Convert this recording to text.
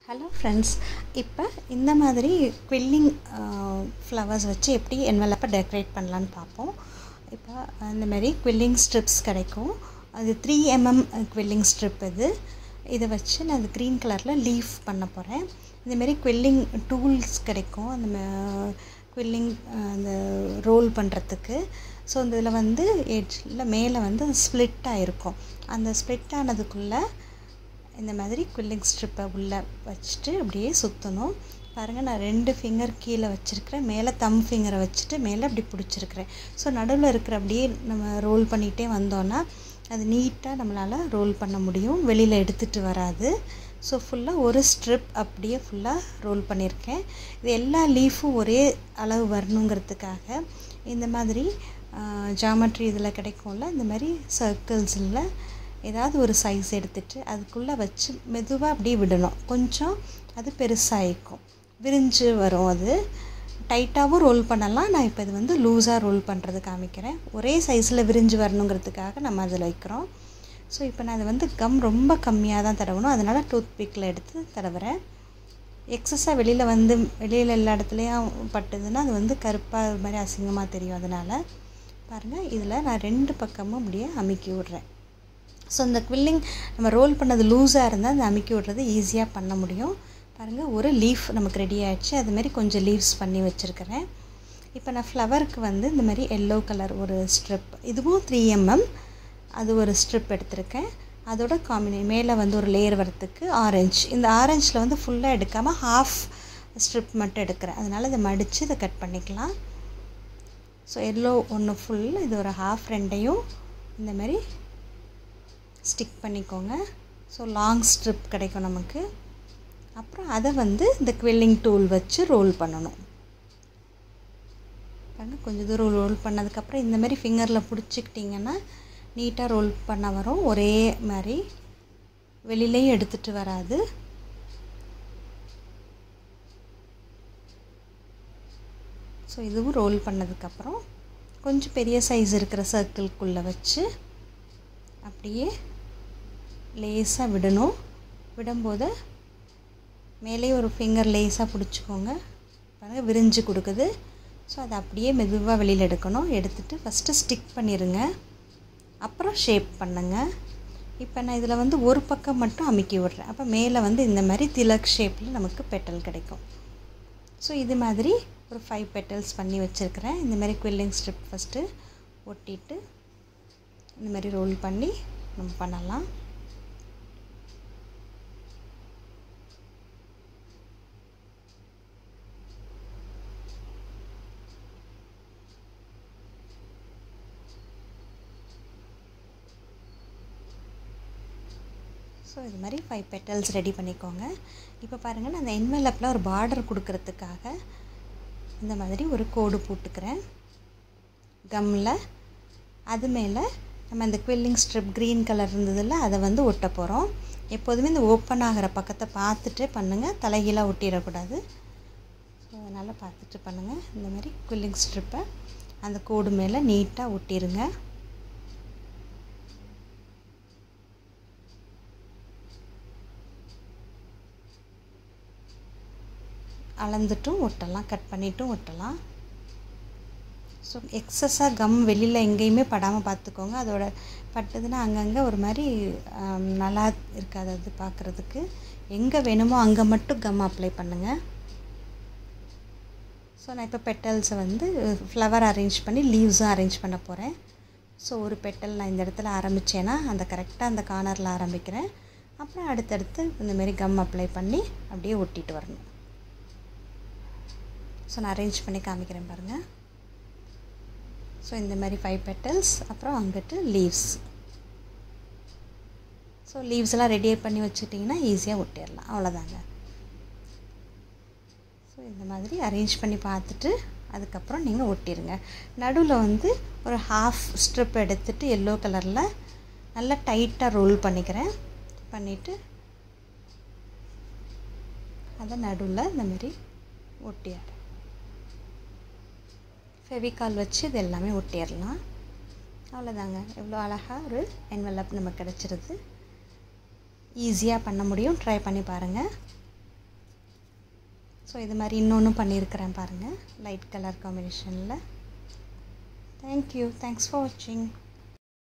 hello friends இப்போ இந்த மாதிரி குவில்லிங் ஃப்ளவர்ஸ் வச்சு எப்படி என்வெலப்பை டெக்கரேட் பண்ணலான்னு பார்ப்போம் இப்போ இந்த மாதிரி குவில்லிங் ஸ்ட்ரிப்ஸ் கிடைக்கும் அது த்ரீ எம்எம் குவில்லிங் ஸ்ட்ரிப் இது இதை வச்சு நான் அது க்ரீன் கலரில் லீஃப் பண்ண போகிறேன் இந்தமாரி குவில்லிங் டூல்ஸ் கிடைக்கும் அந்த குவில்லிங் அந்த ரோல் பண்ணுறதுக்கு ஸோ இந்த இதில் வந்து எட்ஜில் மேலே வந்து ஸ்ப்ளிட் ஆகிருக்கும் அந்த ஸ்ப்ளிட் ஆனதுக்குள்ளே இந்த மாதிரி குவில்லிங் ஸ்ட்ரிப்பை உள்ளே வச்சுட்டு அப்படியே சுற்றணும் பாருங்கள் நான் ரெண்டு ஃபிங்கர் கீழே வச்சுருக்கிறேன் மேலே தம் ஃபிங்கரை வச்சுட்டு மேலே அப்படி பிடிச்சிருக்கிறேன் ஸோ நடுவில் இருக்கிற அப்படியே நம்ம ரோல் பண்ணிகிட்டே வந்தோன்னா அது நீட்டாக நம்மளால் ரோல் பண்ண முடியும் வெளியில் எடுத்துகிட்டு வராது ஸோ ஃபுல்லாக ஒரு ஸ்ட்ரிப் அப்படியே ஃபுல்லாக ரோல் பண்ணியிருக்கேன் இது எல்லா லீஃபும் ஒரே அளவு வரணுங்கிறதுக்காக இந்த மாதிரி ஜாமெட்ரி இதில் கிடைக்கும்ல இந்த மாதிரி சர்க்கிள்ஸில் ஏதாவது ஒரு சைஸ் எடுத்துகிட்டு அதுக்குள்ளே வச்சு மெதுவாக அப்படியே விடணும் கொஞ்சம் அது பெருசாகிக்கும் விரிஞ்சு வரும் அது டைட்டாகவும் ரோல் பண்ணலாம் நான் இப்போ இது வந்து லூஸாக ரோல் பண்ணுறது காமிக்கிறேன் ஒரே சைஸில் விரிஞ்சு வரணுங்கிறதுக்காக நம்ம அதில் வைக்கிறோம் ஸோ இப்போ நான் அதை வந்து கம் ரொம்ப கம்மியாக தான் தடவணும் அதனால் டூத் பிக்கில் எடுத்து தடவுறேன் எக்ஸஸாக வெளியில் வந்து வெளியில் எல்லா இடத்துலையும் பட்டுதுன்னா அது வந்து கருப்பாக ஒரு மாதிரி அசிங்கமாக தெரியும் அதனால் பாருங்கள் இதில் நான் ரெண்டு பக்கமும் அப்படியே அமுக்கி விட்றேன் ஸோ இந்த குவில்லிங் நம்ம ரோல் பண்ணது லூஸாக இருந்தால் அந்த அமுக்கி விட்றது ஈஸியாக பண்ண முடியும் பாருங்கள் ஒரு லீஃப் நமக்கு ரெடி ஆகிடுச்சு அதுமாரி கொஞ்சம் லீவ்ஸ் பண்ணி வச்சுருக்கிறேன் இப்போ நான் ஃப்ளவருக்கு வந்து இந்த மாதிரி எல்லோ கலர் ஒரு ஸ்ட்ரிப் இதுவும் த்ரீ எம்எம் அது ஒரு ஸ்ட்ரிப் எடுத்திருக்கேன் அதோட காம்பினே மேலே வந்து ஒரு லேயர் வரத்துக்கு ஆரஞ்சு இந்த ஆரஞ்சில் வந்து ஃபுல்லாக எடுக்காமல் ஹாஃப் ஸ்ட்ரிப் மட்டும் எடுக்கிறேன் அதனால் இதை மடித்து இதை கட் பண்ணிக்கலாம் ஸோ எல்லோ ஒன்று ஃபுல் இது ஒரு ஹாஃப் ரெண்டையும் இந்த மாதிரி ஸ்டிக் பண்ணிக்கோங்க ஸோ லாங் ஸ்ட்ரிப் கிடைக்கும் நமக்கு அப்புறம் அதை வந்து இந்த குவில்லிங் டூல் வச்சு ரோல் பண்ணணும் பாருங்க கொஞ்சம் தூரம் ரோல் பண்ணதுக்கப்புறம் இந்த மாதிரி ஃபிங்கரில் பிடிச்சிக்கிட்டிங்கன்னா நீட்டாக ரோல் பண்ண வரும் ஒரே மாதிரி வெளியிலையும் எடுத்துகிட்டு வராது ஸோ இதுவும் ரோல் பண்ணதுக்கப்புறம் கொஞ்சம் பெரிய சைஸ் இருக்கிற சர்க்கிள்குள்ளே வச்சு அப்படியே லேஸாக விடணும் விடும்போது மேலே ஒரு ஃபிங்கர் லேஸாக பிடிச்சிக்கோங்க பாருங்கள் விரிஞ்சு கொடுக்குது ஸோ அதை அப்படியே மெதுவாக வெளியில் எடுக்கணும் எடுத்துகிட்டு ஃபஸ்ட்டு ஸ்டிக் பண்ணிடுங்க அப்புறம் ஷேப் பண்ணுங்கள் இப்போ நான் இதில் வந்து ஒரு பக்கம் மட்டும் அமுக்கி விட்றேன் அப்போ மேலே வந்து இந்த மாதிரி திலக் ஷேப்பில் நமக்கு பெட்டல் கிடைக்கும் ஸோ இது மாதிரி ஒரு ஃபைவ் பெட்டல்ஸ் பண்ணி வச்சுருக்கிறேன் இந்த மாதிரி குவில்லிங் ஸ்ட்ரிப் ஃபஸ்ட்டு ஒட்டிட்டு இந்த மாதிரி ரோல் பண்ணி நம்ம பண்ணலாம் ஸோ இது மாதிரி ஃபைவ் பெட்டல்ஸ் ரெடி பண்ணிக்கோங்க இப்போ பாருங்கள் நான் அந்த என்வெலப்பில் ஒரு பார்டர் கொடுக்கறதுக்காக இந்த மாதிரி ஒரு கோடு போட்டுக்கிறேன் கம்மில் அது மேலே நம்ம இந்த குவில்லிங் ஸ்ட்ரிப் க்ரீன் கலர் இருந்ததில்ல அதை வந்து ஒட்ட போகிறோம் எப்போதுமே இந்த ஓப்பன் ஆகிற பக்கத்தை பார்த்துட்டு பண்ணுங்கள் தலைகீழாக ஒட்டிடக்கூடாது ஸோ அதனால் பார்த்துட்டு பண்ணுங்கள் இந்த மாதிரி குவில்லிங் ஸ்ட்ரிப்பை அந்த கோடு மேலே நீட்டாக ஒட்டிடுங்க அளந்துட்டும் ஒட்டலாம் கட் பண்ணிட்டும் ஒட்டலாம் ஸோ எக்ஸஸாக கம் வெளியில் எங்கேயுமே படாமல் பார்த்துக்கோங்க அதோட பட்டதுன்னா அங்கங்கே ஒரு மாதிரி நல்லா இருக்காது அது பார்க்குறதுக்கு எங்கே வேணுமோ அங்கே மட்டும் கம் அப்ளை பண்ணுங்கள் ஸோ நான் இப்போ பெட்டல்ஸை வந்து ஃப்ளவர் அரேஞ்ச் பண்ணி லீவ்ஸும் அரேஞ்ச் பண்ண போகிறேன் ஸோ ஒரு பெட்டல் நான் இந்த இடத்துல ஆரம்பித்தேன்னா அந்த கரெக்டாக அந்த கார்னரில் ஆரம்பிக்கிறேன் அப்புறம் அடுத்தடுத்து இந்தமாரி கம் அப்ளை பண்ணி அப்படியே ஒட்டிட்டு வரணும் ஸோ நான் அரேஞ்ச் பண்ணி காமிக்கிறேன் பாருங்கள் ஸோ இந்த மாதிரி ஃபைவ் பெட்டல்ஸ் அப்புறம் அங்கிட்டு லீவ்ஸ் ஸோ லீவ்ஸ்லாம் ரெடி பண்ணி வச்சுட்டிங்கன்னா ஈஸியாக ஒட்டிடலாம் அவ்வளோதாங்க ஸோ இந்த மாதிரி அரேஞ்ச் பண்ணி பார்த்துட்டு அதுக்கப்புறம் நீங்கள் ஒட்டிடுங்க நடுவில் வந்து ஒரு ஹாஃப் ஸ்ட்ரிப் எடுத்துகிட்டு எல்லோ கலரில் நல்லா டைட்டாக ரோல் பண்ணிக்கிறேன் பண்ணிவிட்டு அதை நடுவில் இந்த மாதிரி ஒட்டிடுறேன் ஃபெவிகால் வச்சு இது எல்லாமே ஒட்டிடலாம் அவ்வளோதாங்க எவ்வளோ அழகாக ஒரு என்வெலப் நமக்கு கிடச்சிருது ஈஸியாக பண்ண முடியும் ட்ரை பண்ணி பாருங்கள் ஸோ இது மாதிரி இன்னொன்று பண்ணியிருக்கிறேன் பாருங்கள் லைட் கலர் காம்பினேஷனில் தேங்க்யூ தேங்க்ஸ் ஃபார் வாட்சிங்